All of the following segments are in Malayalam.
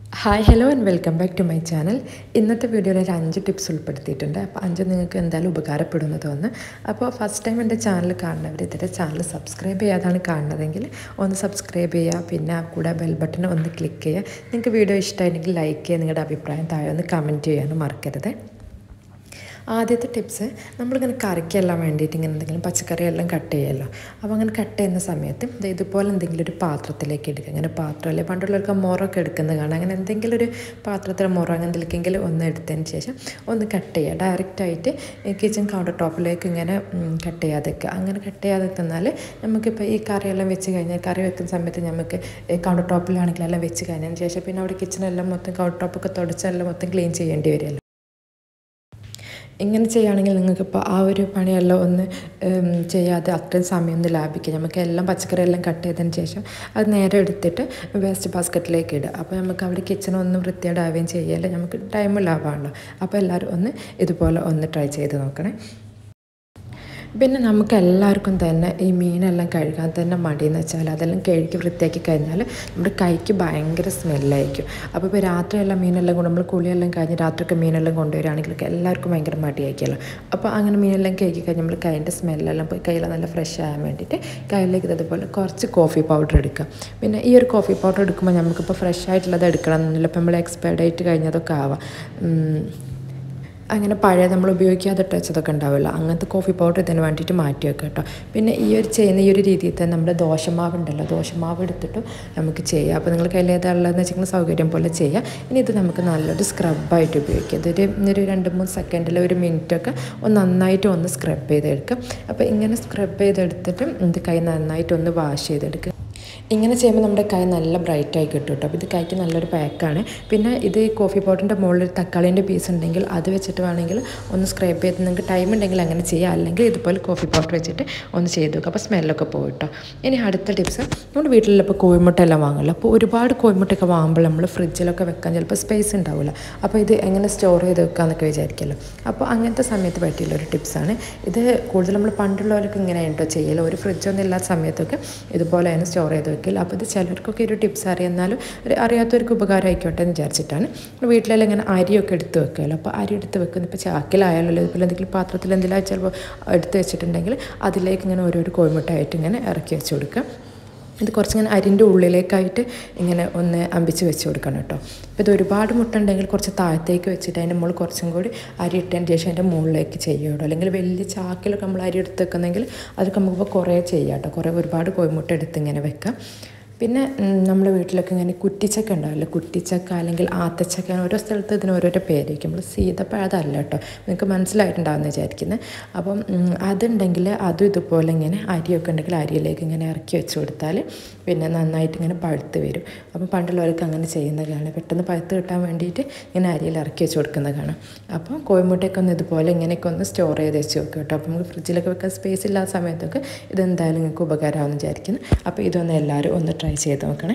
hi hello and welcome back to my channel ഇന്നത്തെ വീഡിയോയിൽ ഒരു അഞ്ച് ടിപ്സ് ഉൾപ്പെടുത്തിയിട്ടുണ്ട് അപ്പോൾ അഞ്ച് നിങ്ങൾക്ക് എന്തായാലും ഉപകാരപ്പെടുമെന്ന് തോന്നുന്നു അപ്പോൾ ഫസ്റ്റ് ടൈം എൻ്റെ ചാനൽ കാണുന്നവർ ഇതിൻ്റെ ചാനൽ സബ്സ്ക്രൈബ് ചെയ്യാതാണ് കാണുന്നതെങ്കിൽ ഒന്ന് സബ്സ്ക്രൈബ് ചെയ്യുക പിന്നെ ആ കൂടെ ബെൽ ബട്ടൺ ഒന്ന് ക്ലിക്ക് ചെയ്യുക നിങ്ങൾക്ക് വീഡിയോ ഇഷ്ടമായിരുന്നെങ്കിൽ ലൈക്ക് ചെയ്യുക നിങ്ങളുടെ അഭിപ്രായം താഴെ ഒന്ന് കമൻറ്റ് ചെയ്യാനും മറക്കരുത് ആദ്യത്തെ ടിപ്സ് നമ്മളിങ്ങനെ കറിക്കെല്ലാം വേണ്ടിയിട്ട് ഇങ്ങനെ എന്തെങ്കിലും പച്ചക്കറിയെല്ലാം കട്ട് ചെയ്യുമല്ലോ അപ്പോൾ അങ്ങനെ കട്ട് ചെയ്യുന്ന സമയത്ത് ഇത് ഇതുപോലെ എന്തെങ്കിലും ഒരു പാത്രത്തിലേക്ക് എടുക്കുക അങ്ങനെ പാത്രം അല്ലെങ്കിൽ പണ്ടുള്ളവർക്ക് മുറൊക്കെ എടുക്കുന്നത് കാണാം അങ്ങനെ എന്തെങ്കിലും ഒരു പാത്രത്തിൽ മുറ അങ്ങനെ എന്തെങ്കിലും ഒന്ന് എടുത്തതിന് ശേഷം ഒന്ന് കട്ട് ചെയ്യുക ഡയറക്റ്റായിട്ട് കിച്ചൺ കൗണ്ടർ ടോപ്പിലേക്ക് ഇങ്ങനെ കട്ട് ചെയ്യാതെ വെക്കുക അങ്ങനെ കട്ട് ചെയ്യാതെ വെക്കുന്നാൽ നമുക്കിപ്പോൾ ഈ കറിയെല്ലാം വെച്ച് കഴിഞ്ഞാൽ കറി വെക്കുന്ന സമയത്ത് നമുക്ക് കൗണ്ടർ ടോപ്പിലാണെങ്കിൽ എല്ലാം വെച്ച് കഴിഞ്ഞതിന് ശേഷം പിന്നെ അവിടെ കിച്ചണെല്ലാം മൊത്തം കൗണ്ടർ ടോപ്പൊക്കെ തുടച്ചെല്ലാം മൊത്തം ക്ലീൻ ചെയ്യേണ്ടി വരുമല്ലോ ഇങ്ങനെ ചെയ്യുകയാണെങ്കിൽ നിങ്ങൾക്കിപ്പോൾ ആ ഒരു പണിയെല്ലാം ഒന്ന് ചെയ്യാതെ അത്രയും സമയമൊന്നും ലാഭിക്കുക നമുക്ക് എല്ലാം പച്ചക്കറി എല്ലാം കട്ട് ചെയ്തതിന് ശേഷം അത് നേരെ എടുത്തിട്ട് വേസ്റ്റ് ബാസ്ക്കറ്റിലേക്ക് ഇടുക അപ്പോൾ നമുക്ക് അവിടെ കിച്ചണൊന്നും വൃത്തിയോടാവുകയും ചെയ്യല്ലേ നമുക്ക് ടൈം ലാഭമാണല്ലോ അപ്പോൾ എല്ലാവരും ഒന്ന് ഇതുപോലെ ഒന്ന് ട്രൈ ചെയ്ത് നോക്കണേ പിന്നെ നമുക്ക് എല്ലാവർക്കും തന്നെ ഈ മീനെല്ലാം കഴുകാൻ തന്നെ മടിയെന്ന് വെച്ചാൽ അതെല്ലാം കഴുകി വൃത്തിയാക്കി കഴിഞ്ഞാൽ നമ്മുടെ കൈക്ക് ഭയങ്കര സ്മെല്ലായിരിക്കും അപ്പോൾ ഇപ്പോൾ രാത്രിയെല്ലാം മീനെല്ലാം കൊണ്ട് നമ്മൾ കുളിയെല്ലാം കഴിഞ്ഞ് രാത്രിയൊക്കെ മീനെല്ലാം കൊണ്ടുവരികയാണെങ്കിൽ എല്ലാവർക്കും ഭയങ്കര മടിയായിരിക്കുമല്ലോ അപ്പോൾ അങ്ങനെ മീനെല്ലാം കഴുകി കഴിഞ്ഞ് നമ്മൾ കൈൻ്റെ സ്മെല്ലെല്ലാം പോയി കയ്യിൽ നല്ല ഫ്രഷ് ആകാൻ വേണ്ടിയിട്ട് കയ്യിലേക്ക് ഇതുപോലെ കുറച്ച് കോഫി പൗഡർ എടുക്കുക പിന്നെ ഈ ഒരു കോഫി പൗഡർ എടുക്കുമ്പോൾ നമുക്കിപ്പോൾ ഫ്രഷ് ആയിട്ടുള്ളത് എടുക്കണം എന്നില്ല ഇപ്പോൾ നമ്മൾ എക്സ്പയർ ഡേറ്റ് കഴിഞ്ഞതൊക്കെ ആവാം അങ്ങനെ പഴയ നമ്മൾ ഉപയോഗിക്കാതെ വെച്ചതൊക്കെ ഉണ്ടാവില്ല അങ്ങനത്തെ കോഫി പൗഡർ ഇതിന് വേണ്ടിയിട്ട് മാറ്റി വെക്കുക കേട്ടോ പിന്നെ ഈ ഒരു ചെയ്യുന്ന ഈ ഒരു രീതിയിൽ തന്നെ നമ്മുടെ ദോശമാവ് ഉണ്ടല്ലോ ദോശമാവ് എടുത്തിട്ടും നമുക്ക് ചെയ്യാം അപ്പോൾ നിങ്ങൾ കയ്യിൽ ഏതാണുള്ളതെന്ന് വെച്ചിട്ടുണ്ടെങ്കിൽ സൗകര്യം പോലെ ചെയ്യാം ഇനി ഇത് നമുക്ക് നല്ലൊരു സ്ക്രബായിട്ട് ഉപയോഗിക്കാം ഇതൊരു ഒരു രണ്ട് മൂന്ന് സെക്കൻഡിൽ ഒരു മിനിറ്റൊക്കെ ഒന്ന് നന്നായിട്ട് ഒന്ന് സ്ക്രബ് ചെയ്തെടുക്കുക അപ്പോൾ ഇങ്ങനെ സ്ക്രബ് ചെയ്തെടുത്തിട്ട് ഇത് കൈ നന്നായിട്ട് ഒന്ന് വാഷ് ചെയ്തെടുക്കുക ഇങ്ങനെ ചെയ്യുമ്പോൾ നമ്മുടെ കൈ നല്ല ബ്രൈറ്റായി കിട്ടും കേട്ടോ അപ്പോൾ ഇത് കൈക്ക് നല്ലൊരു പാക്കാണ് പിന്നെ ഇത് കോഫി പൗഡറിൻ്റെ മുകളിൽ ഒരു തക്കാളീൻ്റെ പീസ് ഉണ്ടെങ്കിൽ അത് വെച്ചിട്ട് വേണമെങ്കിൽ ഒന്ന് സ്ക്രൈബ് ചെയ്ത് നിങ്ങൾക്ക് ടൈം ഉണ്ടെങ്കിൽ അങ്ങനെ ചെയ്യുക അല്ലെങ്കിൽ ഇതുപോലെ കോഫി പൗഡർ വെച്ചിട്ട് ഒന്ന് ചെയ്ത് നോക്കുക അപ്പോൾ സ്മെല്ലൊക്കെ പോകും കേട്ടോ ഇനി അടുത്ത ടിപ്സ് നമ്മുടെ വീട്ടിലുള്ള ഇപ്പോൾ കോഴിമുട്ട എല്ലാം വാങ്ങില്ല അപ്പോൾ ഒരുപാട് കോഴിമുട്ടയൊക്കെ വാങ്ങുമ്പോൾ നമ്മൾ ഫ്രിഡ്ജിലൊക്കെ വെക്കാൻ ചിലപ്പോൾ സ്പേസ് ഉണ്ടാവില്ല അപ്പോൾ ഇത് എങ്ങനെ സ്റ്റോർ ചെയ്ത് വെക്കാമെന്നൊക്കെ വിചാരിക്കുമല്ലോ അപ്പോൾ അങ്ങനത്തെ സമയത്ത് പറ്റിയുള്ള ഒരു ടിപ്സാണ് ഇത് കൂടുതൽ നമ്മൾ പണ്ടുള്ളവർക്ക് ഇങ്ങനെ കേട്ടോ ചെയ്യല ഒരു ഫ്രിഡ്ജൊന്നും ഇല്ലാത്ത സമയത്തൊക്കെ ഇതുപോലെയാണ് സ്റ്റോർ ചെയ്ത് വെക്കില്ല അപ്പോൾ ഇത് ചിലർക്കൊക്കെ ഒരു ടിപ്സ് അറിയാന്നാലും ഒരു അറിയാത്തവർക്ക് ഉപകാരമായിക്കോട്ടെ എന്ന് വിചാരിച്ചിട്ടാണ് വീട്ടിലെല്ലാം ഇങ്ങനെ അരിയൊക്കെ എടുത്ത് വെക്കുമല്ലോ അപ്പോൾ അരി എടുത്ത് വെക്കുന്ന ഇപ്പോൾ ചാക്കിലായാലോ ഇതുപോലെ എന്തെങ്കിലും പാത്രത്തിൽ എന്തെങ്കിലും ചിലപ്പോൾ എടുത്ത് വെച്ചിട്ടുണ്ടെങ്കിൽ അതിലേക്ക് ഇങ്ങനെ ഓരോരോ കോഴിമുട്ടായിട്ട് ഇങ്ങനെ ഇറക്കി വെച്ച് കൊടുക്കുക ഇത് കുറച്ചിങ്ങനെ അരിൻ്റെ ഉള്ളിലേക്കായിട്ട് ഇങ്ങനെ ഒന്ന് അമ്പിച്ച് വെച്ച് കൊടുക്കണം കേട്ടോ അപ്പോൾ ഇത് ഒരുപാട് മുട്ട ഉണ്ടെങ്കിൽ കുറച്ച് താഴത്തേക്ക് വെച്ചിട്ട് അതിൻ്റെ മുകളിൽ കുറച്ചും കൂടി അരി ഇട്ടതിന് ശേഷം അതിൻ്റെ മുകളിലേക്ക് ചെയ്യുള്ളൂ അല്ലെങ്കിൽ വലിയ ചാക്കിലൊക്കെ നമ്മൾ അരി എടുത്ത് വെക്കുന്നെങ്കിൽ അതൊക്കെ നമുക്കിപ്പോൾ കുറേ ചെയ്യാം കേട്ടോ കുറേ ഒരുപാട് കോഴിമുട്ട എടുത്ത് ഇങ്ങനെ വെക്കാം പിന്നെ നമ്മുടെ വീട്ടിലൊക്കെ ഇങ്ങനെ കുറ്റിച്ചക്ക ഉണ്ടാവില്ല കുറ്റിച്ചക്ക അല്ലെങ്കിൽ ആത്തച്ചക്ക ഓരോ സ്ഥലത്ത് ഇതിന് ഓരോരോ പേരായിരിക്കും നമ്മൾ സീതപ്പഴം അതല്ല കേട്ടോ നിങ്ങൾക്ക് മനസ്സിലായിട്ടുണ്ടാവുമെന്ന് വിചാരിക്കുന്നത് അപ്പം അതുണ്ടെങ്കിൽ അതും ഇതുപോലെ ഇങ്ങനെ അരിയൊക്കെ ഉണ്ടെങ്കിൽ അരിയിലേക്ക് ഇങ്ങനെ ഇറക്കി വെച്ച് കൊടുത്താൽ പിന്നെ നന്നായിട്ട് ഇങ്ങനെ പഴുത്ത് വരും അപ്പം പണ്ടുള്ളവർക്ക് അങ്ങനെ ചെയ്യുന്നതാണ് പെട്ടെന്ന് പഴുത്ത് കിട്ടാൻ വേണ്ടിയിട്ട് ഇങ്ങനെ അരിയിൽ ഇറക്കി വെച്ച് കൊടുക്കുന്നത് കാണാം അപ്പം കോഴിമുട്ടയൊക്കെ ഒന്ന് ഇതുപോലെ ഇങ്ങനെയൊക്കെ ഒന്ന് സ്റ്റോർ ചെയ്ത് വെച്ച് വെക്കുക കേട്ടോ അപ്പം നമുക്ക് ഫ്രിഡ്ജിലൊക്കെ വെക്കാൻ സ്പേസ് ഇല്ലാത്ത സമയത്തൊക്കെ ഇതെന്തായാലും നിങ്ങൾക്ക് ഉപകാരമാണെന്ന് വിചാരിക്കുന്നു അപ്പോൾ ഇതൊന്ന് എല്ലാവരും ഒന്ന് ട്രൈ ചെയ്ത് നോക്കണേ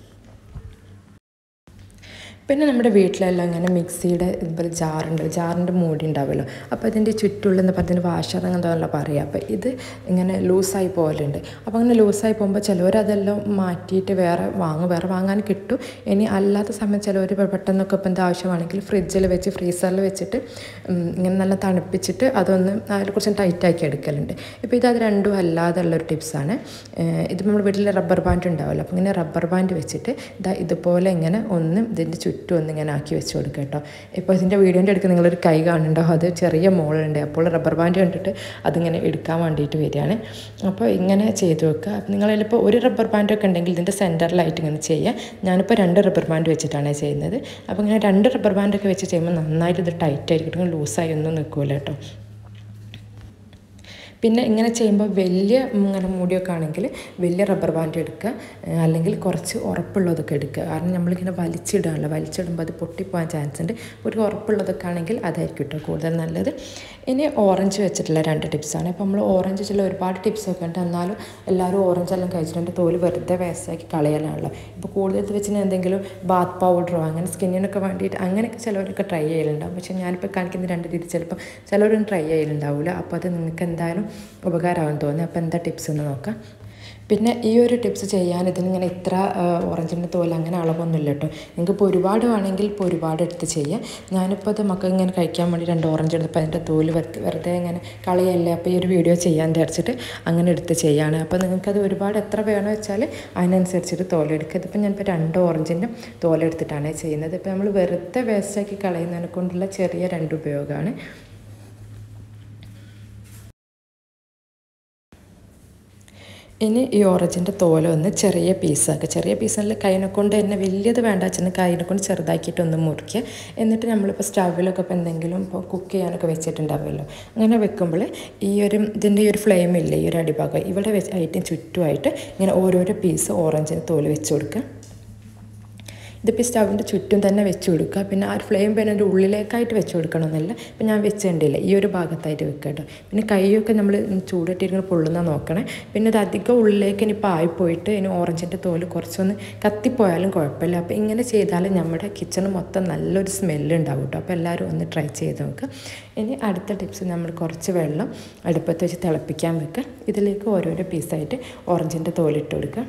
പിന്നെ നമ്മുടെ വീട്ടിലെല്ലാം ഇങ്ങനെ മിക്സിയുടെ ഇതുപോലെ ജാറുണ്ട് ജാറിൻ്റെ മൂടി ഉണ്ടാവുമല്ലോ അപ്പോൾ ഇതിൻ്റെ ചുറ്റുള്ള എന്ന് പറഞ്ഞതിന് വാഷർ അങ്ങനത്തെ പറയുക അപ്പോൾ ഇത് ഇങ്ങനെ ലൂസായി പോകലുണ്ട് അപ്പോൾ അങ്ങനെ ലൂസായി പോകുമ്പോൾ ചിലവർ അതെല്ലാം മാറ്റിയിട്ട് വേറെ വാങ്ങും വേറെ വാങ്ങാൻ കിട്ടും ഇനി അല്ലാത്ത സമയം ചിലവർ പെട്ടെന്നൊക്കെ ഇപ്പം എന്താ ആവശ്യമാണെങ്കിൽ ഫ്രിഡ്ജിൽ വെച്ച് ഫ്രീസറിൽ വെച്ചിട്ട് ഇങ്ങനെ നല്ല തണുപ്പിച്ചിട്ട് അതൊന്ന് അതിൽ കുറച്ച് ടൈറ്റാക്കി എടുക്കലുണ്ട് ഇപ്പോൾ ഇത് അത് രണ്ടും അല്ലാതെ ഉള്ളൊരു ടിപ്സാണ് ഇത് നമ്മൾ വീട്ടിൽ റബ്ബർ ബാൻഡ് ഉണ്ടാവുമല്ലോ അപ്പോൾ ഇങ്ങനെ റബ്ബർ ബാൻഡ് വെച്ചിട്ട് ഇതാ ഇതുപോലെ ഇങ്ങനെ ഒന്ന് ഇതിൻ്റെ ചുറ്റും ഒന്ന് ഇങ്ങനെ ആക്കി വെച്ച് കൊടുക്കുക കേട്ടോ ഇപ്പോൾ ഇതിൻ്റെ വീഡിയോൻ്റെ അടുക്ക് നിങ്ങളൊരു കൈ കാണുന്നുണ്ടോ അത് ചെറിയ മോളുണ്ട് അപ്പോൾ റബ്ബർ ബാൻഡ് കണ്ടിട്ട് അതിങ്ങനെ എടുക്കാൻ വേണ്ടിയിട്ട് വരികയാണ് അപ്പോൾ ഇങ്ങനെ ചെയ്ത് വെക്കുക അപ്പോൾ നിങ്ങളിപ്പോൾ ഒരു റബ്ബർ ബാൻഡൊക്കെ ഉണ്ടെങ്കിൽ ഇതിൻ്റെ സെൻറ്ററിലായിട്ട് ഇങ്ങനെ ചെയ്യുക ഞാനിപ്പോൾ രണ്ട് റബ്ബർ ബാൻഡ് വെച്ചിട്ടാണ് ചെയ്യുന്നത് അപ്പോൾ ഇങ്ങനെ രണ്ട് റബ്ബർ ബാൻഡൊക്കെ വെച്ച് ചെയ്യുമ്പോൾ നന്നായിട്ട് ഇത് ടൈറ്റ് ആയിരിക്കും ലൂസായി ഒന്നും നിൽക്കില്ല കേട്ടോ പിന്നെ ഇങ്ങനെ ചെയ്യുമ്പോൾ വലിയ ഇങ്ങനെ മൂടിയൊക്കെ ആണെങ്കിൽ വലിയ റബ്ബർ ബാൻഡ് എടുക്കുക അല്ലെങ്കിൽ കുറച്ച് ഉറപ്പുള്ളതൊക്കെ എടുക്കുക കാരണം നമ്മളിങ്ങനെ വലിച്ചിടുകയാണല്ലോ വലിച്ചിടുമ്പോൾ അത് പൊട്ടിപ്പോകാൻ ചാൻസ് ഉണ്ട് ഒരു ഉറപ്പുള്ളതൊക്കെ ആണെങ്കിൽ അതായിരിക്കും കേട്ടോ കൂടുതൽ നല്ലത് ഇനി ഓറഞ്ച് വെച്ചിട്ടുള്ള രണ്ട് ടിപ്സാണ് ഇപ്പോൾ നമ്മൾ ഓറഞ്ച് വെച്ചുള്ള ഒരുപാട് ടിപ്സൊക്കെ ഉണ്ട് എന്നാലും എല്ലാവരും ഓറഞ്ച് എല്ലാം കഴിച്ചിട്ടുണ്ട് തോല് വെറുതെ വേസ്റ്റാക്കി കളയാനാണല്ലോ ഇപ്പോൾ കൂടുതൽ ഇത് വെച്ചിട്ട് എന്തെങ്കിലും ബാത്ത് പൗഡറോ അങ്ങനെ സ്കിന്നിനൊക്കെ വേണ്ടിയിട്ട് അങ്ങനെയൊക്കെ ചിലവരൊക്കെ ട്രൈ ചെയ്യലുണ്ടാവും പക്ഷേ ഞാനിപ്പോൾ കാണിക്കുന്ന രണ്ട് രീതി ചിലപ്പോൾ ചിലവരൊന്നും ട്രൈ ചെയ്യലുണ്ടാവില്ല അപ്പോൾ അത് നിങ്ങൾക്ക് എന്തായാലും ഉപകാരമാകുമെന്ന് തോന്നി അപ്പോൾ എന്താ ടിപ്സ് എന്ന് നോക്കാം പിന്നെ ഈ ഒരു ടിപ്സ് ചെയ്യാൻ ഇതിനിങ്ങനെ ഇത്ര ഓറഞ്ചിൻ്റെ തോല് അങ്ങനെ അളവൊന്നുമില്ല കേട്ടോ നിങ്ങൾക്ക് ഇപ്പോൾ ഒരുപാട് വേണമെങ്കിൽ ഇപ്പോൾ ഒരുപാട് എടുത്ത് ചെയ്യാം ഞാനിപ്പോൾ അത് മക്കൾക്ക് ഇങ്ങനെ കഴിക്കാൻ വേണ്ടി രണ്ട് ഓറഞ്ച് എടുത്തപ്പോൾ അതിൻ്റെ തോല് വെറുതെ വെറുതെ ഇങ്ങനെ കളയല്ലേ അപ്പോൾ ഈ ഒരു വീഡിയോ ചെയ്യാൻ വിചാരിച്ചിട്ട് അങ്ങനെ എടുത്ത് ചെയ്യാണ് അപ്പോൾ നിങ്ങൾക്കത് ഒരുപാട് എത്ര വേണമെന്ന് വെച്ചാൽ അതിനനുസരിച്ചിട്ട് തോലെടുക്കുക ഇതിപ്പോൾ ഞാനിപ്പോൾ രണ്ട് ഓറഞ്ചിൻ്റെ തോലെടുത്തിട്ടാണ് ചെയ്യുന്നത് ഇപ്പോൾ നമ്മൾ വെറുതെ വേസ്റ്റാക്കി കളയുന്നതിനെ കൊണ്ടുള്ള ചെറിയ രണ്ട് ഉപയോഗമാണ് ഇനി ഈ ഓറഞ്ചിൻ്റെ തോല ഒന്ന് ചെറിയ പീസാക്കുക ചെറിയ പീസിൽ കൈനെ കൊണ്ട് തന്നെ വലിയത് വേണ്ട വെച്ചാൽ കൈനെ കൊണ്ട് ചെറുതാക്കിയിട്ട് ഒന്ന് മുറിക്കുക എന്നിട്ട് നമ്മളിപ്പോൾ സ്റ്റവിലൊക്കെ ഇപ്പോൾ എന്തെങ്കിലും ഇപ്പോൾ കുക്ക് ചെയ്യാനൊക്കെ വെച്ചിട്ടുണ്ടാവുമല്ലോ അങ്ങനെ വെക്കുമ്പോൾ ഈ ഒരു ഇതിൻ്റെ ഈ ഒരു ഫ്ലെയിം ഇല്ലേ ഈ ഒരു അടിഭാഗം ഇവിടെ വെച്ച് ആയിട്ട് ചുറ്റുമായിട്ട് ഇങ്ങനെ ഓരോരോ പീസ് ഓറഞ്ചിന് തോല് വെച്ച് കൊടുക്കുക ഇതിപ്പോൾ സ്റ്റവിൻ്റെ ചുറ്റും തന്നെ വെച്ച് കൊടുക്കുക പിന്നെ ആ ഒരു ഫ്ലെയിം പിന്നെ അതിൻ്റെ ഉള്ളിലേക്കായിട്ട് വെച്ച് കൊടുക്കണമെന്നില്ല ഇപ്പം ഞാൻ വെച്ചിട്ടില്ല ഈ ഒരു ഭാഗത്തായിട്ട് വെക്കുക കേട്ടോ പിന്നെ കൈയൊക്കെ നമ്മൾ ചൂടിട്ടിരിക്കുന്ന പൊള്ളുന്ന നോക്കണേ പിന്നെ ഇത് അധികം ഉള്ളിലേക്ക് ഇനിയിപ്പോൾ ആയിപ്പോയിട്ട് ഇനി ഓറഞ്ചിൻ്റെ തോല് കുറച്ചൊന്ന് കത്തിപ്പോയാലും കുഴപ്പമില്ല അപ്പോൾ ഇങ്ങനെ ചെയ്താൽ നമ്മുടെ കിച്ചൺ മൊത്തം നല്ലൊരു സ്മെല്ല് ഉണ്ടാവും കേട്ടോ അപ്പോൾ എല്ലാവരും ഒന്ന് ട്രൈ ചെയ്ത് നോക്കുക ഇനി അടുത്ത ടിപ്സ് നമ്മൾ കുറച്ച് വെള്ളം അടുപ്പത്ത് വെച്ച് തിളപ്പിക്കാൻ വെക്കുക ഇതിലേക്ക് ഓരോരോ പീസായിട്ട് ഓറഞ്ചിൻ്റെ തോലിട്ട് കൊടുക്കുക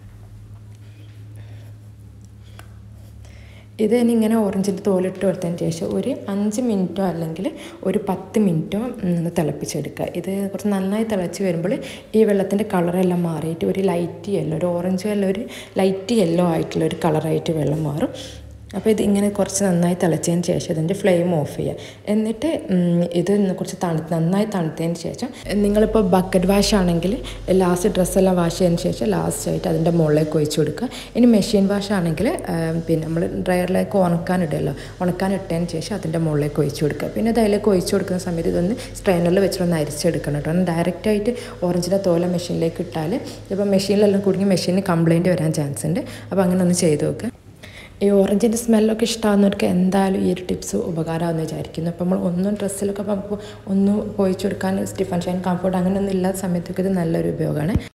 ഇത് ഇനി ഇങ്ങനെ ഓറഞ്ചിൻ്റെ തോലിട്ട് കൊടുത്തതിന് ശേഷം ഒരു അഞ്ച് മിനിറ്റോ അല്ലെങ്കിൽ ഒരു പത്ത് മിനിറ്റോ ഒന്ന് തിളപ്പിച്ചെടുക്കുക ഇത് കുറച്ച് നന്നായി തിളച്ച് വരുമ്പോൾ ഈ വെള്ളത്തിൻ്റെ കളറെല്ലാം മാറിയിട്ട് ഒരു ലൈറ്റ് യെല്ലോ ഒരു ഓറഞ്ച് യെല്ലോ ഒരു ലൈറ്റ് യെല്ലോ ആയിട്ടുള്ള ഒരു കളറായിട്ട് വെള്ളം മാറും അപ്പോൾ ഇത് ഇങ്ങനെ കുറച്ച് നന്നായി തിളച്ചതിന് ശേഷം ഇതിൻ്റെ ഫ്ലെയിം ഓഫ് ചെയ്യുക എന്നിട്ട് ഇത് കുറച്ച് തണു നന്നായി തണുത്തതിന് ശേഷം നിങ്ങളിപ്പോൾ ബക്കറ്റ് വാഷ് ആണെങ്കിൽ ലാസ്റ്റ് ഡ്രസ്സെല്ലാം വാഷ് ചെയ്തതിന് ശേഷം ലാസ്റ്റായിട്ട് അതിൻ്റെ മുകളിലേക്ക് ഒഴിച്ച് കൊടുക്കുക ഇനി മെഷീൻ വാഷ് ആണെങ്കിൽ പിന്നെ നമ്മൾ ഡ്രയറിലേക്ക് ഉണക്കാനിടുമല്ലോ ഉണക്കാനിട്ടതിന് ശേഷം അതിൻ്റെ മുകളിലേക്ക് ഒഴിച്ച് കൊടുക്കുക പിന്നെ ഇത് അതിലേക്ക് ഒഴിച്ച് കൊടുക്കുന്ന സമയത്ത് ഇതൊന്ന് സ്ട്രെയിനറിൽ വെച്ചിട്ടൊന്ന് അരിച്ചെടുക്കണം കേട്ടോ ഡയറക്റ്റായിട്ട് ഓറഞ്ചിൻ്റെ തോല മെഷീനിലേക്ക് ഇട്ടാൽ ഇപ്പോൾ മെഷീനിലെല്ലാം കുടുങ്ങി മെഷീനിന് കംപ്ലയിൻറ്റ് വരാൻ ചാൻസ് ഉണ്ട് അപ്പോൾ അങ്ങനെ ഒന്ന് ചെയ്ത് നോക്കുക ഈ ഓറഞ്ചിൻ്റെ സ്മെല്ലൊക്കെ ഇഷ്ടമാകുന്നവർക്ക് എന്തായാലും ഈ ഒരു ടിപ്സ് ഉപകാരമാണെന്ന് വിചാരിക്കുന്നു അപ്പോൾ നമ്മൾ ഒന്നും ഡ്രസ്സിലൊക്കെ നമുക്ക് ഒന്ന് പോയിച്ചു കൊടുക്കാൻ സ്റ്റിഫൻ ഷൈൻ കംഫർട്ട് അങ്ങനെയൊന്നും ഇല്ലാത്ത സമയത്തൊക്കെ ഇത് നല്ലൊരു ഉപയോഗമാണ്